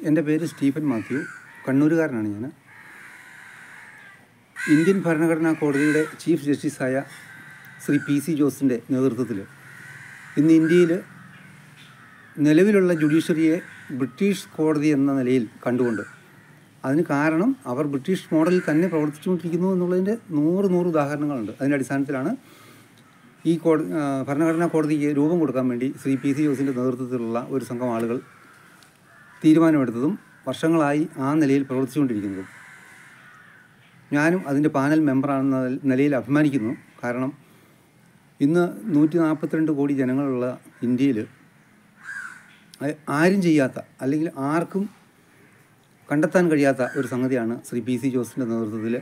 എൻ്റെ പേര് സ്റ്റീഫൻ മാത്യു കണ്ണൂരുകാരനാണ് ഞാൻ ഇന്ത്യൻ ഭരണഘടനാ കോടതിയുടെ ചീഫ് ജസ്റ്റിസായ ശ്രീ പി സി ജോസിൻ്റെ നേതൃത്വത്തിൽ ഇന്ന് ഇന്ത്യയിൽ നിലവിലുള്ള ജുഡീഷ്യറിയെ ബ്രിട്ടീഷ് കോടതി എന്ന നിലയിൽ കണ്ടുകൊണ്ട് അതിന് കാരണം അവർ ബ്രിട്ടീഷ് മോഡലിൽ തന്നെ പ്രവർത്തിച്ചുകൊണ്ടിരിക്കുന്നു എന്നുള്ളതിൻ്റെ നൂറ് നൂറ് ഉദാഹരണങ്ങളുണ്ട് അതിൻ്റെ അടിസ്ഥാനത്തിലാണ് ഈ കോടതി ഭരണഘടനാ കോടതിക്ക് രൂപം കൊടുക്കാൻ വേണ്ടി ശ്രീ പി സി ജോസിൻ്റെ നേതൃത്വത്തിലുള്ള ഒരു സംഘം ആളുകൾ തീരുമാനമെടുത്തതും വർഷങ്ങളായി ആ നിലയിൽ പ്രവർത്തിച്ചുകൊണ്ടിരിക്കുന്നതും ഞാനും അതിൻ്റെ പാനൽ മെമ്പറാണെന്ന നിലയിൽ അഭിമാനിക്കുന്നു കാരണം ഇന്ന് നൂറ്റി നാൽപ്പത്തിരണ്ട് കോടി ജനങ്ങളുള്ള ഇന്ത്യയിൽ ആരും ചെയ്യാത്ത അല്ലെങ്കിൽ ആർക്കും കണ്ടെത്താൻ കഴിയാത്ത ഒരു സംഗതിയാണ് ശ്രീ പി സി ജോസിൻ്റെ നേതൃത്വത്തിൽ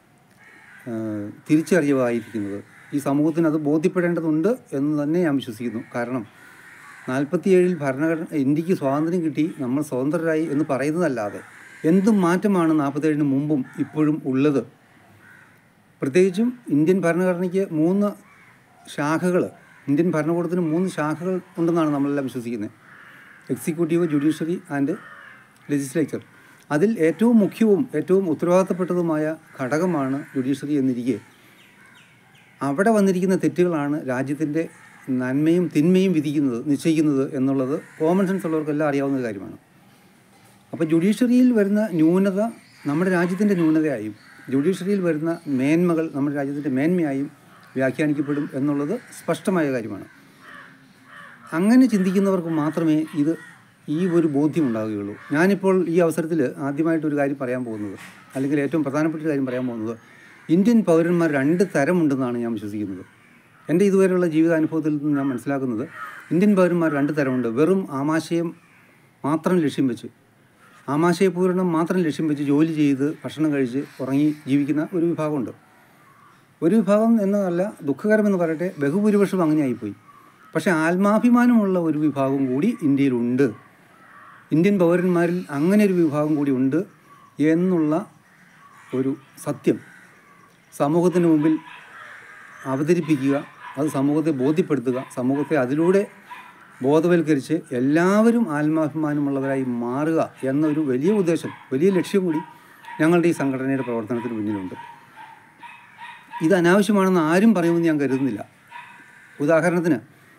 തിരിച്ചറിവായിരിക്കുന്നത് ഈ സമൂഹത്തിന് അത് ബോധ്യപ്പെടേണ്ടതുണ്ട് എന്ന് തന്നെ ഞാൻ വിശ്വസിക്കുന്നു കാരണം നാൽപ്പത്തിയേഴിൽ ഭരണഘടന ഇന്ത്യക്ക് സ്വാതന്ത്ര്യം കിട്ടി നമ്മൾ സ്വതന്ത്രരായി എന്ന് പറയുന്നതല്ലാതെ എന്ത് മാറ്റമാണ് നാൽപ്പത്തേഴിന് മുമ്പും ഇപ്പോഴും ഉള്ളത് പ്രത്യേകിച്ചും ഇന്ത്യൻ ഭരണഘടനയ്ക്ക് മൂന്ന് ശാഖകൾ ഇന്ത്യൻ ഭരണകൂടത്തിന് മൂന്ന് ശാഖകൾ ഉണ്ടെന്നാണ് നമ്മളെല്ലാം വിശ്വസിക്കുന്നത് എക്സിക്യൂട്ടീവ് ജുഡീഷ്യറി ആൻഡ് ലെജിസ്ലേച്ചർ അതിൽ ഏറ്റവും മുഖ്യവും ഏറ്റവും ഉത്തരവാദിത്തപ്പെട്ടതുമായ ഘടകമാണ് ജുഡീഷ്യറി എന്നിരിക്കെ അവിടെ വന്നിരിക്കുന്ന തെറ്റുകളാണ് രാജ്യത്തിൻ്റെ നന്മയും തിന്മയും വിധിക്കുന്നത് നിശ്ചയിക്കുന്നത് എന്നുള്ളത് കോമൺ സെൻസ് ഉള്ളവർക്കെല്ലാം അറിയാവുന്ന ഒരു കാര്യമാണ് അപ്പോൾ ജുഡീഷ്യറിയിൽ വരുന്ന ന്യൂനത നമ്മുടെ രാജ്യത്തിൻ്റെ ന്യൂനതയായും ജുഡീഷ്യറിയിൽ വരുന്ന മേന്മകൾ നമ്മുടെ രാജ്യത്തിൻ്റെ മേന്മയായും വ്യാഖ്യാനിക്കപ്പെടും എന്നുള്ളത് സ്പഷ്ടമായ കാര്യമാണ് അങ്ങനെ ചിന്തിക്കുന്നവർക്ക് മാത്രമേ ഇത് ഈ ഒരു ബോധ്യം ഉണ്ടാവുകയുള്ളൂ ഞാനിപ്പോൾ ഈ അവസരത്തിൽ ആദ്യമായിട്ടൊരു കാര്യം പറയാൻ പോകുന്നത് അല്ലെങ്കിൽ ഏറ്റവും പ്രധാനപ്പെട്ട ഒരു കാര്യം പറയാൻ പോകുന്നത് ഇന്ത്യൻ പൗരന്മാർ രണ്ട് തരമുണ്ടെന്നാണ് ഞാൻ വിശ്വസിക്കുന്നത് എൻ്റെ ഇതുവരെയുള്ള ജീവിതാനുഭവത്തിൽ നിന്ന് ഞാൻ മനസ്സിലാക്കുന്നത് ഇന്ത്യൻ പൗരന്മാർ രണ്ട് തരമുണ്ട് വെറും ആമാശയം മാത്രം ലക്ഷ്യം വെച്ച് ആമാശയപൂരണം മാത്രം ലക്ഷ്യം വെച്ച് ജോലി ചെയ്ത് ഭക്ഷണം കഴിച്ച് ഉറങ്ങി ജീവിക്കുന്ന ഒരു വിഭാഗമുണ്ട് ഒരു വിഭാഗം എന്നതല്ല ദുഃഖകരമെന്ന് പറയട്ടെ ബഹുഭൂരിപക്ഷം അങ്ങനെയായിപ്പോയി പക്ഷേ ആത്മാഭിമാനമുള്ള ഒരു വിഭാഗം കൂടി ഇന്ത്യയിലുണ്ട് ഇന്ത്യൻ പൗരന്മാരിൽ അങ്ങനെ ഒരു വിഭാഗം കൂടി ഉണ്ട് എന്നുള്ള ഒരു സത്യം സമൂഹത്തിന് മുമ്പിൽ അവതരിപ്പിക്കുക അത് സമൂഹത്തെ ബോധ്യപ്പെടുത്തുക സമൂഹത്തെ അതിലൂടെ ബോധവൽക്കരിച്ച് എല്ലാവരും ആത്മാഭിമാനമുള്ളവരായി മാറുക എന്നൊരു വലിയ ഉദ്ദേശം വലിയ ലക്ഷ്യം കൂടി ഞങ്ങളുടെ ഈ സംഘടനയുടെ പ്രവർത്തനത്തിന് മുന്നിലുണ്ട് ഇത് അനാവശ്യമാണെന്ന് ആരും പറയുമെന്ന് ഞാൻ കരുതുന്നില്ല ഉദാഹരണത്തിന്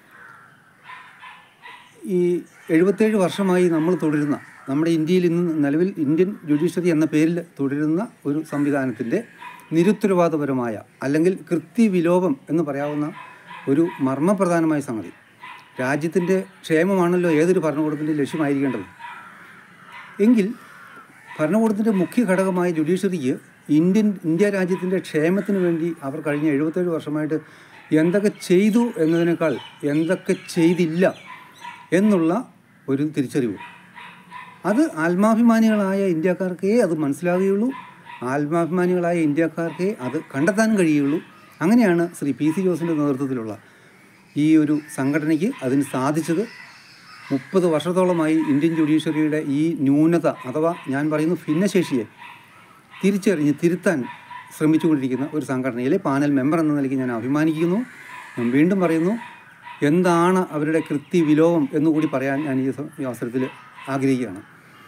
ഈ എഴുപത്തേഴ് വർഷമായി നമ്മൾ തുടരുന്ന നമ്മുടെ ഇന്ത്യയിൽ ഇന്ന് നിലവിൽ ഇന്ത്യൻ ജുഡീഷ്യറി എന്ന പേരിൽ തുടരുന്ന ഒരു സംവിധാനത്തിൻ്റെ നിരുത്തരവാദപരമായ അല്ലെങ്കിൽ കൃത്യവിലോപം എന്ന് പറയാവുന്ന ഒരു മർമ്മപ്രധാനമായ സംഗതി രാജ്യത്തിൻ്റെ ക്ഷേമമാണല്ലോ ഏതൊരു ഭരണകൂടത്തിൻ്റെ ലക്ഷ്യമായിരിക്കേണ്ടത് എങ്കിൽ ഭരണകൂടത്തിൻ്റെ മുഖ്യ ഘടകമായ ജുഡീഷ്യറിക്ക് ഇന്ത്യൻ ഇന്ത്യ രാജ്യത്തിൻ്റെ ക്ഷേമത്തിന് വേണ്ടി അവർ കഴിഞ്ഞ എഴുപത്തേഴ് വർഷമായിട്ട് എന്തൊക്കെ ചെയ്തു എന്നതിനേക്കാൾ എന്തൊക്കെ ചെയ്തില്ല എന്നുള്ള ഒരു തിരിച്ചറിവ് അത് ആത്മാഭിമാനികളായ ഇന്ത്യക്കാർക്കേ അത് മനസ്സിലാവുകയുള്ളൂ ആത്മാഭിമാനികളായ ഇന്ത്യക്കാർക്കേ അത് കണ്ടെത്താൻ കഴിയുള്ളൂ അങ്ങനെയാണ് ശ്രീ പി സി ജോസിൻ്റെ നേതൃത്വത്തിലുള്ള ഈ ഒരു സംഘടനയ്ക്ക് അതിന് സാധിച്ചത് മുപ്പത് വർഷത്തോളമായി ഇന്ത്യൻ ജുഡീഷ്യറിയുടെ ഈ ന്യൂനത അഥവാ ഞാൻ പറയുന്ന ഭിന്നശേഷിയെ തിരിച്ചറിഞ്ഞ് തിരുത്താൻ ശ്രമിച്ചുകൊണ്ടിരിക്കുന്ന ഒരു സംഘടനയിലെ പാനൽ മെമ്പർ എന്ന നിലയ്ക്ക് ഞാൻ അഭിമാനിക്കുന്നു ഞാൻ വീണ്ടും പറയുന്നു എന്താണ് അവരുടെ കൃത്യവിലോപം എന്നുകൂടി പറയാൻ ഞാൻ ഈ ഈ അവസരത്തിൽ ആഗ്രഹിക്കുകയാണ്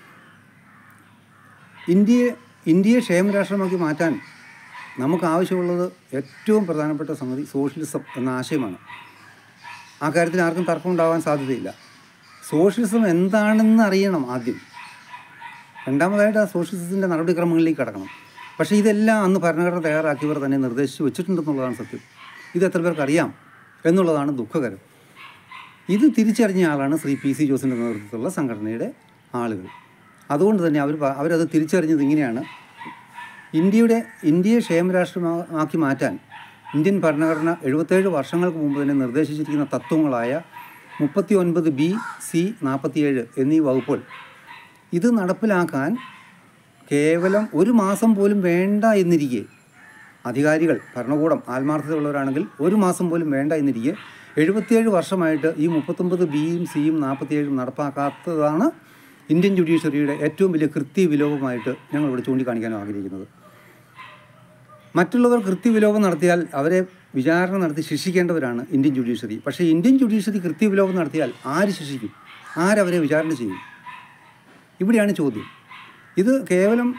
ഇന്ത്യയെ ഇന്ത്യയെ ക്ഷേമരാഷ്ട്രമാക്കി മാറ്റാൻ നമുക്ക് ആവശ്യമുള്ളത് ഏറ്റവും പ്രധാനപ്പെട്ട സംഗതി സോഷ്യലിസം എന്ന ആശയമാണ് ആ കാര്യത്തിൽ ആർക്കും തർക്കമുണ്ടാകാൻ സാധ്യതയില്ല സോഷ്യലിസം എന്താണെന്ന് അറിയണം ആദ്യം രണ്ടാമതായിട്ട് ആ സോഷ്യലിസത്തിൻ്റെ നടപടിക്രമങ്ങളിലേക്ക് കടക്കണം പക്ഷേ ഇതെല്ലാം അന്ന് ഭരണഘടന തയ്യാറാക്കിയവർ തന്നെ നിർദ്ദേശിച്ച് വെച്ചിട്ടുണ്ടെന്നുള്ളതാണ് സത്യം ഇത് എത്ര പേർക്ക് അറിയാം എന്നുള്ളതാണ് ദുഃഖകരം ഇത് തിരിച്ചറിഞ്ഞ ആളാണ് ശ്രീ പി സി ജോസിൻ്റെ നേതൃത്വത്തിലുള്ള സംഘടനയുടെ ആളുകൾ അതുകൊണ്ട് തന്നെ അവർ അവരത് തിരിച്ചറിഞ്ഞത് ഇങ്ങനെയാണ് ഇന്ത്യയുടെ ഇന്ത്യയെ ക്ഷേമരാഷ്ട്രമാക്കി മാറ്റാൻ ഇന്ത്യൻ ഭരണഘടന എഴുപത്തേഴ് വർഷങ്ങൾക്ക് മുമ്പ് തന്നെ നിർദ്ദേശിച്ചിരിക്കുന്ന തത്വങ്ങളായ മുപ്പത്തി ഒൻപത് ബി സി നാൽപ്പത്തിയേഴ് എന്നീ വകുപ്പുകൾ ഇത് നടപ്പിലാക്കാൻ കേവലം ഒരു മാസം പോലും വേണ്ട എന്നിരിക്കെ അധികാരികൾ ഭരണകൂടം ആത്മാർത്ഥതയുള്ളവരാണെങ്കിൽ ഒരു മാസം പോലും വേണ്ട എന്നിരിക്കെ എഴുപത്തിയേഴ് വർഷമായിട്ട് ഈ മുപ്പത്തൊമ്പത് ബിയും സിയും നാൽപ്പത്തിയേഴും നടപ്പാക്കാത്തതാണ് ഇന്ത്യൻ ജുഡീഷ്യറിയുടെ ഏറ്റവും വലിയ കൃത്യവിലോപമായിട്ട് ഞങ്ങളിവിടെ ചൂണ്ടിക്കാണിക്കാൻ ആഗ്രഹിക്കുന്നത് മറ്റുള്ളവർ കൃത്യവിലോപം നടത്തിയാൽ അവരെ വിചാരണ നടത്തി ശിക്ഷിക്കേണ്ടവരാണ് ഇന്ത്യൻ ജുഡീഷ്യറി പക്ഷേ ഇന്ത്യൻ ജുഡീഷ്യറി കൃത്യവിലോപം നടത്തിയാൽ ആര് ശിക്ഷിക്കും ആരവരെ വിചാരണ ചെയ്യും ഇവിടെയാണ് ചോദ്യം ഇത് കേവലം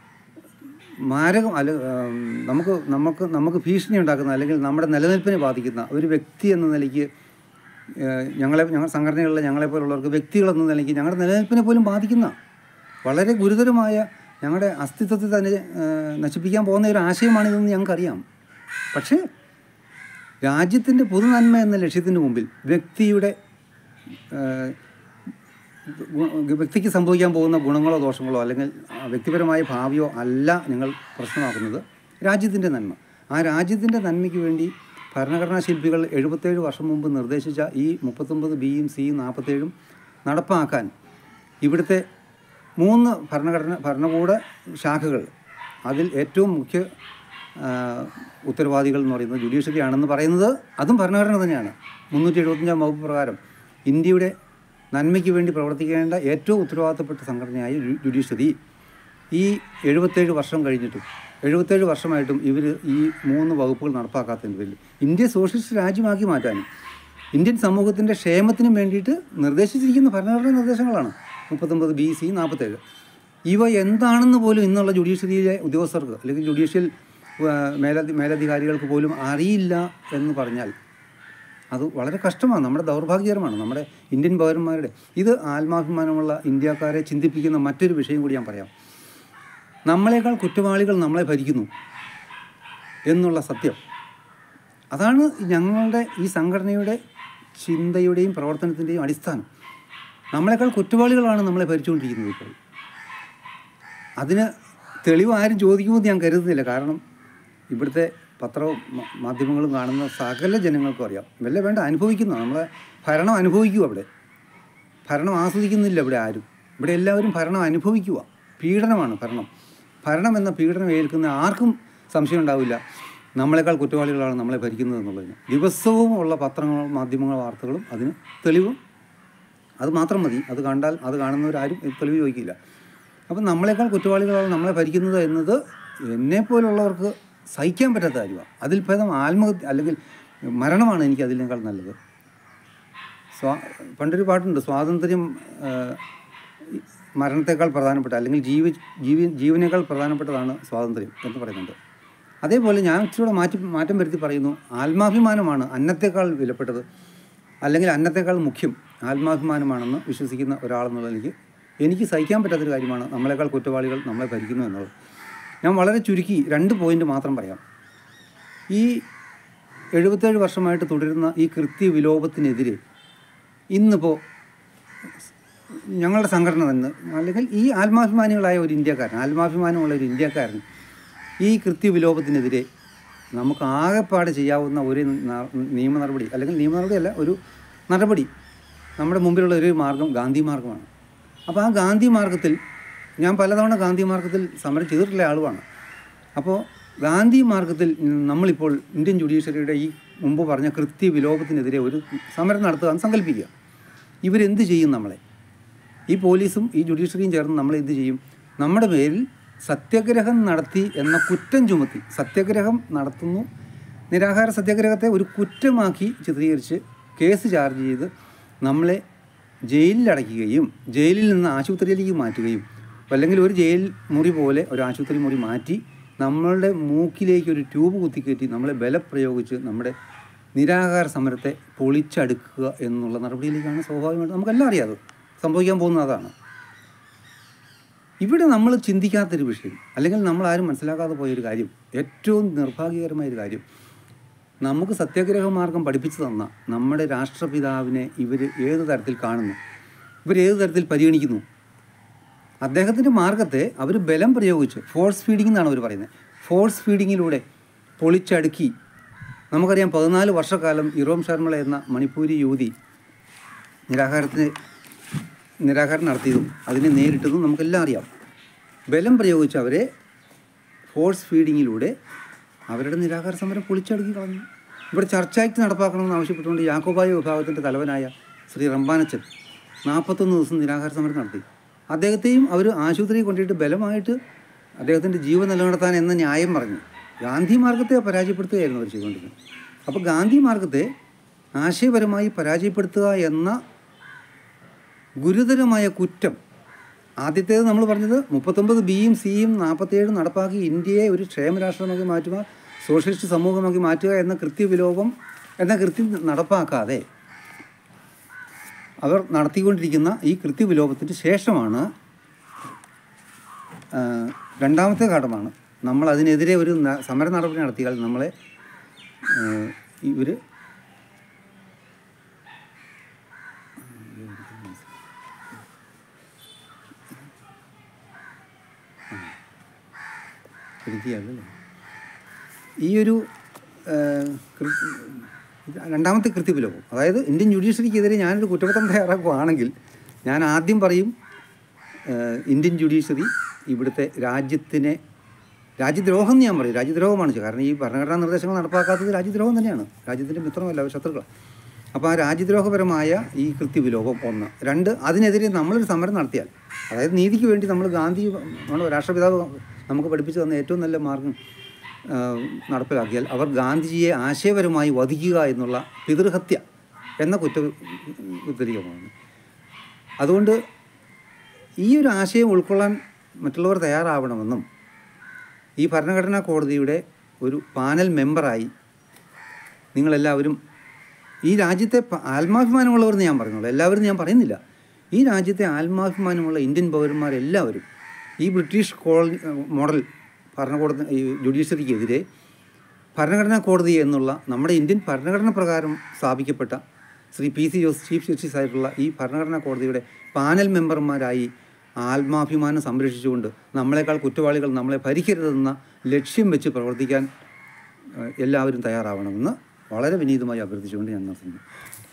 മാരകം അല്ല ആം, നമുക്ക് നമുക്ക് നമുക്ക് ഭീഷണി ഉണ്ടാക്കുന്ന അല്ലെങ്കിൽ നമ്മുടെ നിലനിൽപ്പിനെ ബാധിക്കുന്ന ഒരു വ്യക്തി എന്ന നിലയ്ക്ക് ഏഹ്, ഞങ്ങളെ ഞങ്ങൾ സംഘടനകളിലെ ഞങ്ങളെപ്പോലുള്ളവർക്ക് വ്യക്തികളെന്ന നിലയ്ക്ക് ഞങ്ങളുടെ നിലനിൽപ്പിനെ പോലും ബാധിക്കുന്ന വളരെ ഗുരുതരമായ ഞങ്ങളുടെ അസ്തിത്വത്തെ തന്നെ ഏഹ്, നശിപ്പിക്കാൻ പോകുന്ന ഒരു ആശയമാണിതെന്ന് ഞങ്ങൾക്കറിയാം പക്ഷേ രാജ്യത്തിൻ്റെ പൊതുനന്മ എന്ന ലക്ഷ്യത്തിന് മുമ്പിൽ വ്യക്തിയുടെ ഏഹ്, ഗു- വ്യക്തിക്ക് സംഭവിക്കാൻ പോകുന്ന ഗുണങ്ങളോ ദോഷങ്ങളോ അല്ലെങ്കിൽ ആ വ്യക്തിപരമായ ഭാവിയോ അല്ല നിങ്ങൾ പ്രശ്നമാക്കുന്നത് രാജ്യത്തിൻ്റെ നന്മ ആ രാജ്യത്തിൻ്റെ നന്മയ്ക്ക് വേണ്ടി ഭരണഘടനാ ശില്പികൾ എഴുപത്തേഴ് വർഷം മുമ്പ് നിർദ്ദേശിച്ച ഈ മുപ്പത്തൊമ്പത് ബിയും സിയും നാൽപ്പത്തേഴും നടപ്പാക്കാൻ ഇവിടുത്തെ മൂന്ന് ഭരണഘടന ഭരണകൂട ശാഖകൾ അതിൽ ഏറ്റവും മുഖ്യ ആ, ഉത്തരവാദികൾ എന്ന് പറയുന്നത് ജുഡീഷ്യറി ആണെന്ന് പറയുന്നത് അതും ഭരണഘടന തന്നെയാണ് മുന്നൂറ്റി എഴുപത്തഞ്ചാം വകുപ്പ് പ്രകാരം ഇന്ത്യയുടെ നന്മയ്ക്ക് വേണ്ടി പ്രവർത്തിക്കേണ്ട ഏറ്റവും ഉത്തരവാദിത്തപ്പെട്ട സംഘടനയായ ജു- ജുഡീഷ്യറി ഈ എഴുപത്തേഴ് വർഷം കഴിഞ്ഞിട്ടും എഴുപത്തേഴ് വർഷമായിട്ടും ഇവർ ഈ മൂന്ന് വകുപ്പുകൾ നടപ്പാക്കാത്തതിൻ്റെ പേരിൽ ഇന്ത്യ സോഷ്യലിസ്റ്റ് രാജ്യമാക്കി മാറ്റാനും ഇന്ത്യൻ സമൂഹത്തിൻ്റെ ക്ഷേമത്തിനും വേണ്ടിയിട്ട് നിർദ്ദേശിച്ചിരിക്കുന്ന ഭരണഘടനാ നിർദ്ദേശങ്ങളാണ് മുപ്പത്തൊമ്പത് ബി സി നാൽപ്പത്തേഴ് ഇവ എന്താണെന്ന് പോലും ഇന്നുള്ള ജുഡീഷ്യറിയിലെ ഉദ്യോഗസ്ഥർക്ക് അല്ലെങ്കിൽ ജുഡീഷ്യൽ ആ, മേലധി മേലധികാരികൾക്ക് പോലും അറിയില്ല എന്ന് പറഞ്ഞാൽ അത് വളരെ കഷ്ടമാണ് നമ്മുടെ ദൗർഭാഗ്യകരമാണ് നമ്മുടെ ഇന്ത്യൻ പൗരന്മാരുടെ ഇത് ആത്മാഭിമാനമുള്ള ഇന്ത്യക്കാരെ ചിന്തിപ്പിക്കുന്ന മറ്റൊരു വിഷയം കൂടി ഞാൻ പറയാം നമ്മളെക്കാൾ കുറ്റവാളികൾ നമ്മളെ ഭരിക്കുന്നു എന്നുള്ള സത്യം അതാണ് ഞങ്ങളുടെ ഈ സംഘടനയുടെ ചിന്തയുടെയും പ്രവർത്തനത്തിൻ്റെയും അടിസ്ഥാനം നമ്മളെക്കാൾ കുറ്റവാളികളാണ് നമ്മളെ ഭരിച്ചുകൊണ്ടിരിക്കുന്നത് ഇപ്പോൾ അതിന് തെളിവ് ആരും ചോദിക്കുമെന്ന് ഞാൻ കരുതുന്നില്ല കാരണം ഇവിടുത്തെ പത്രവും മ- മാധ്യമങ്ങളും കാണുന്ന സകല ജനങ്ങൾക്കും അറിയാം വല്ല വേണ്ട അനുഭവിക്കുന്ന നമ്മളെ ഭരണം അനുഭവിക്കുക അവിടെ ഭരണം ആസ്വദിക്കുന്നില്ല ഇവിടെ ആരും ഇവിടെ എല്ലാവരും ഭരണം അനുഭവിക്കുക പീഡനമാണ് ഭരണം ഭരണം എന്ന പീഡനം ഏൽക്കുന്ന ആർക്കും സംശയം ഉണ്ടാവില്ല നമ്മളെക്കാൾ കുറ്റവാളികളാണ് നമ്മളെ ഭരിക്കുന്നത് എന്നുള്ളതിന് ദിവസവും ഉള്ള പത്രങ്ങളും മാധ്യമങ്ങൾ വാർത്തകളും അതിന് തെളിവും അത് മാത്രം മതി അത് കണ്ടാൽ അത് കാണുന്നവരാരും ഇത് തെളിവ് ചോദിക്കില്ല അപ്പം നമ്മളെക്കാൾ കുറ്റവാളികളാണ് നമ്മളെ ഭരിക്കുന്നത് എന്നത് എന്നെപ്പോലുള്ളവർക്ക് സഹിക്കാൻ പറ്റാത്ത കാര്യമാണ് അതിൽ ഭേദം ആത്മഹത്യ അല്ലെങ്കിൽ മരണമാണ് എനിക്ക് അതിനേക്കാൾ നല്ലത് സ്വാ പണ്ടൊരു പാട്ടുണ്ട് സ്വാതന്ത്ര്യം ആ, മരണത്തെക്കാൾ പ്രധാനപ്പെട്ട അല്ലെങ്കിൽ ജീവ ജീവ ജീവനേക്കാൾ പ്രധാനപ്പെട്ടതാണ് സ്വാതന്ത്ര്യം എന്ന് പറയുന്നുണ്ട് അതേപോലെ ഞാൻ ഇച്ചിരൂടെ മാറ്റി മാറ്റം വരുത്തി പറയുന്നു ആത്മാഭിമാനമാണ് അന്നത്തേക്കാൾ വിലപ്പെട്ടത് അല്ലെങ്കിൽ അന്നത്തേക്കാൾ മുഖ്യം ആത്മാഭിമാനമാണെന്ന് വിശ്വസിക്കുന്ന ഒരാളെന്നുള്ള എനിക്ക് എനിക്ക് സഹിക്കാൻ പറ്റാത്തൊരു കാര്യമാണ് നമ്മളെക്കാൾ കുറ്റവാളികൾ നമ്മളെ ഭരിക്കുന്നു എന്നുള്ളത് ഞാൻ വളരെ ചുരുക്കി രണ്ട് പോയിന്റ് മാത്രം പറയാം ഈ എഴുപത്തേഴ് വർഷമായിട്ട് തുടരുന്ന ഈ കൃത്യ വിലോപത്തിനെതിരെ ഇന്നിപ്പോൾ ഞങ്ങളുടെ സംഘടന തന്നെ അല്ലെങ്കിൽ ഈ ആത്മാഭിമാനികളായ ഒരു ഇന്ത്യക്കാരൻ ആത്മാഭിമാനമുള്ള ഒരു ഇന്ത്യക്കാരൻ ഈ കൃത്യവിലോപത്തിനെതിരെ നമുക്ക് ആകെപ്പാട് ചെയ്യാവുന്ന ഒരു ന- നിയമ നടപടി അല്ലെങ്കിൽ നിയമ നടപടിയല്ല ഒരു നടപടി നമ്മുടെ മുമ്പിലുള്ള ഒരു മാർഗം ഗാന്ധി മാർഗമാണ് അപ്പോൾ ആ ഗാന്ധി മാർഗത്തിൽ ഞാൻ പലതവണ ഗാന്ധി മാർഗത്തിൽ സമരം ചെയ്തിട്ടുള്ള ആളുമാണ് അപ്പോൾ ഗാന്ധി മാർഗത്തിൽ നമ്മളിപ്പോൾ ഇന്ത്യൻ ജുഡീഷ്യറിയുടെ ഈ മുമ്പ് പറഞ്ഞ കൃത്യ വിലോപത്തിനെതിരെ ഒരു സമരം നടത്തുക എന്ന് സങ്കല്പിക്കുക ഇവരെന്ത് ചെയ്യും നമ്മളെ ഈ പോലീസും ഈ ജുഡീഷ്യറിയും ചേർന്ന് നമ്മൾ എന്ത് ചെയ്യും നമ്മുടെ പേരിൽ സത്യാഗ്രഹം നടത്തി എന്ന കുറ്റം ചുമത്തി സത്യാഗ്രഹം നടത്തുന്നു നിരാഹാര സത്യാഗ്രഹത്തെ ഒരു കുറ്റമാക്കി ചിത്രീകരിച്ച് കേസ് ചാർജ് ചെയ്ത് നമ്മളെ ജയിലിൽ അടയ്ക്കുകയും ജയിലിൽ നിന്ന് ആശുപത്രിയിലേക്ക് മാറ്റുകയും അല്ലെങ്കിൽ ഒരു ജയിൽ മുറി പോലെ ഒരു ആശുപത്രി മുറി മാറ്റി നമ്മളുടെ മൂക്കിലേക്ക് ഒരു ട്യൂബ് കുത്തിക്കയറ്റി നമ്മളെ ബലപ്രയോഗിച്ച് നമ്മുടെ നിരാഹാര സമരത്തെ പൊളിച്ചടുക്കുക എന്നുള്ള നടപടിയിലേക്കാണ് സ്വാഭാവികമായിട്ട് നമുക്കെല്ലാം അറിയാം അത് സംഭവിക്കാൻ പോകുന്നത് അതാണ് ഇവിടെ നമ്മൾ ചിന്തിക്കാത്തൊരു വിഷയം അല്ലെങ്കിൽ നമ്മൾ ആരും മനസ്സിലാക്കാതെ പോയൊരു കാര്യം ഏറ്റവും നിർഭാഗ്യകരമായൊരു കാര്യം നമുക്ക് സത്യാഗ്രഹ മാർഗം പഠിപ്പിച്ചു തന്ന നമ്മുടെ രാഷ്ട്രപിതാവിനെ ഇവർ ഏത് തരത്തിൽ കാണുന്നു ഇവർ ഏത് തരത്തിൽ പരിഗണിക്കുന്നു അദ്ദേഹത്തിൻ്റെ മാർഗത്തെ അവർ ബലം പ്രയോഗിച്ച് ഫോഴ്സ് ഫീഡിംഗ് എന്നാണ് അവർ പറയുന്നത് ഫോഴ്സ് ഫീഡിങ്ങിലൂടെ പൊളിച്ചടുക്കി നമുക്കറിയാം പതിനാല് വർഷക്കാലം ഇറോം ശർമ്മള എന്ന മണിപ്പൂരി യുവതി നിരാഹാരത്തിന് നിരാഹാരം നടത്തിയതും അതിനെ നേരിട്ടതും നമുക്കെല്ലാം അറിയാം ബലം പ്രയോഗിച്ച് അവരെ ഫോഴ്സ് ഫീഡിങ്ങിലൂടെ അവരുടെ നിരാഹാര സമരം പൊളിച്ചടുക്കി കളഞ്ഞു ഇവിടെ ചർച്ച ആക്ട് നടപ്പാക്കണമെന്ന് ആവശ്യപ്പെട്ടുകൊണ്ട് യാക്കോബായ വിഭാഗത്തിൻ്റെ തലവനായ ശ്രീ റംബാനച്ചൻ നാൽപ്പത്തൊന്ന് ദിവസം നിരാഹാര സമരം നടത്തി അദ്ദേഹത്തെയും അവർ ആശുപത്രിയിൽ കൊണ്ടുപോയിട്ട് ബലമായിട്ട് അദ്ദേഹത്തിൻ്റെ ജീവൻ നിലനിർത്താൻ എന്ന ന്യായം പറഞ്ഞു ഗാന്ധി മാർഗത്തെ പരാജയപ്പെടുത്തുകയായിരുന്നു അവർ ചെയ്തുകൊണ്ടിരുന്നത് അപ്പോൾ ഗാന്ധി മാർഗത്തെ ആശയപരമായി പരാജയപ്പെടുത്തുക എന്ന ഗുരുതരമായ കുറ്റം ആദ്യത്തേത് നമ്മൾ പറഞ്ഞത് മുപ്പത്തൊമ്പത് ബിയും സിയും നാൽപ്പത്തേഴും നടപ്പാക്കി ഇന്ത്യയെ ഒരു ക്ഷേമരാഷ്ട്രമാക്കി മാറ്റുക സോഷ്യലിസ്റ്റ് സമൂഹമാക്കി മാറ്റുക എന്ന കൃത്യവിലോപം എന്ന കൃത്യം നടപ്പാക്കാതെ അവർ നടത്തിക്കൊണ്ടിരിക്കുന്ന ഈ കൃത്യവിലോപത്തിന് ശേഷമാണ് ആ, രണ്ടാമത്തെ ഘട്ടമാണ് നമ്മൾ അതിനെതിരെ ഒരു ന- സമര നടപടി നടത്തിയാൽ നമ്മളെ ഇവർ കൃതിയല്ലേ ഈ ഒരു ആ, കൃ- ഇത് രണ്ടാമത്തെ കൃത്യവിലോപം അതായത് ഇന്ത്യൻ ജുഡീഷ്യറിക്കെതിരെ ഞാനൊരു കുറ്റപത്രം തയ്യാറാക്കുകയാണെങ്കിൽ ഞാൻ ആദ്യം പറയും ആ, ഇന്ത്യൻ ജുഡീഷ്യറി ഇവിടുത്തെ രാജ്യത്തിനെ രാജ്യദ്രോഹം എന്ന് ഞാൻ പറയും രാജ്യദ്രോഹമാണ് ചെയ്യുക കാരണം ഈ ഭരണഘടനാ നിർദ്ദേശങ്ങൾ നടപ്പാക്കാത്തത് രാജ്യദ്രോഹം തന്നെയാണ് രാജ്യത്തിൻ്റെ മിത്രമല്ല അവർ ശത്രുക്കൾ അപ്പോൾ ആ രാജ്യദ്രോഹപരമായ ഈ കൃത്യവിലോപം ഒന്ന് രണ്ട് അതിനെതിരെ നമ്മളൊരു സമരം നടത്തിയാൽ അതായത് നീതിക്ക് വേണ്ടി നമ്മൾ ഗാന്ധി നമ്മുടെ രാഷ്ട്രപിതാവ് നമുക്ക് പഠിപ്പിച്ചു തന്ന ഏറ്റവും നല്ല മാർഗം ആ, നടപ്പിലാക്കിയാൽ അവർ ഗാന്ധിജിയെ ആശയപരമായി വധിക്കുക എന്നുള്ള പിതൃഹത്യ എന്ന കുറ്റ ഉത്തരീകമാണ് അതുകൊണ്ട് ഈ ഒരു ആശയം ഉൾക്കൊള്ളാൻ മറ്റുള്ളവർ തയ്യാറാവണമെന്നും ഈ ഭരണഘടനാ കോടതിയുടെ ഒരു പാനൽ മെമ്പറായി നിങ്ങളെല്ലാവരും ഈ രാജ്യത്തെ പ- ആത്മാഭിമാനമുള്ളവരെന്ന് ഞാൻ പറയുന്നുള്ളൂ എല്ലാവരും ഞാൻ പറയുന്നില്ല ഈ രാജ്യത്തെ ആത്മാഭിമാനമുള്ള ഇന്ത്യൻ പൗരന്മാരെല്ലാവരും ഈ ബ്രിട്ടീഷ് കോളനി മോഡൽ ഭരണകൂടത്തിന് ഈ ജുഡീഷ്യറിക്കെതിരെ ഭരണഘടനാ കോടതി എന്നുള്ള നമ്മുടെ ഇന്ത്യൻ ഭരണഘടന പ്രകാരം സ്ഥാപിക്കപ്പെട്ട Shri P C Jose chief justice ആയിട്ടുള്ള ഈ ഭരണഘടനാ കോടതിയുടെ പാനൽ മെമ്പർമാരായി ആത്മാഭിമാനം സംരക്ഷിച്ചുകൊണ്ട് നമ്മളെക്കാൾ കുറ്റവാളികൾ നമ്മളെ ഭരിക്കരുതെന്ന ലക്ഷ്യം വെച്ച് പ്രവർത്തിക്കാൻ ഏഹ്, എല്ലാവരും തയ്യാറാവണമെന്ന് വളരെ വിനീതമായി അഭ്യർത്ഥിച്ചുകൊണ്ട് ഞാൻ നിർത്തുന്നു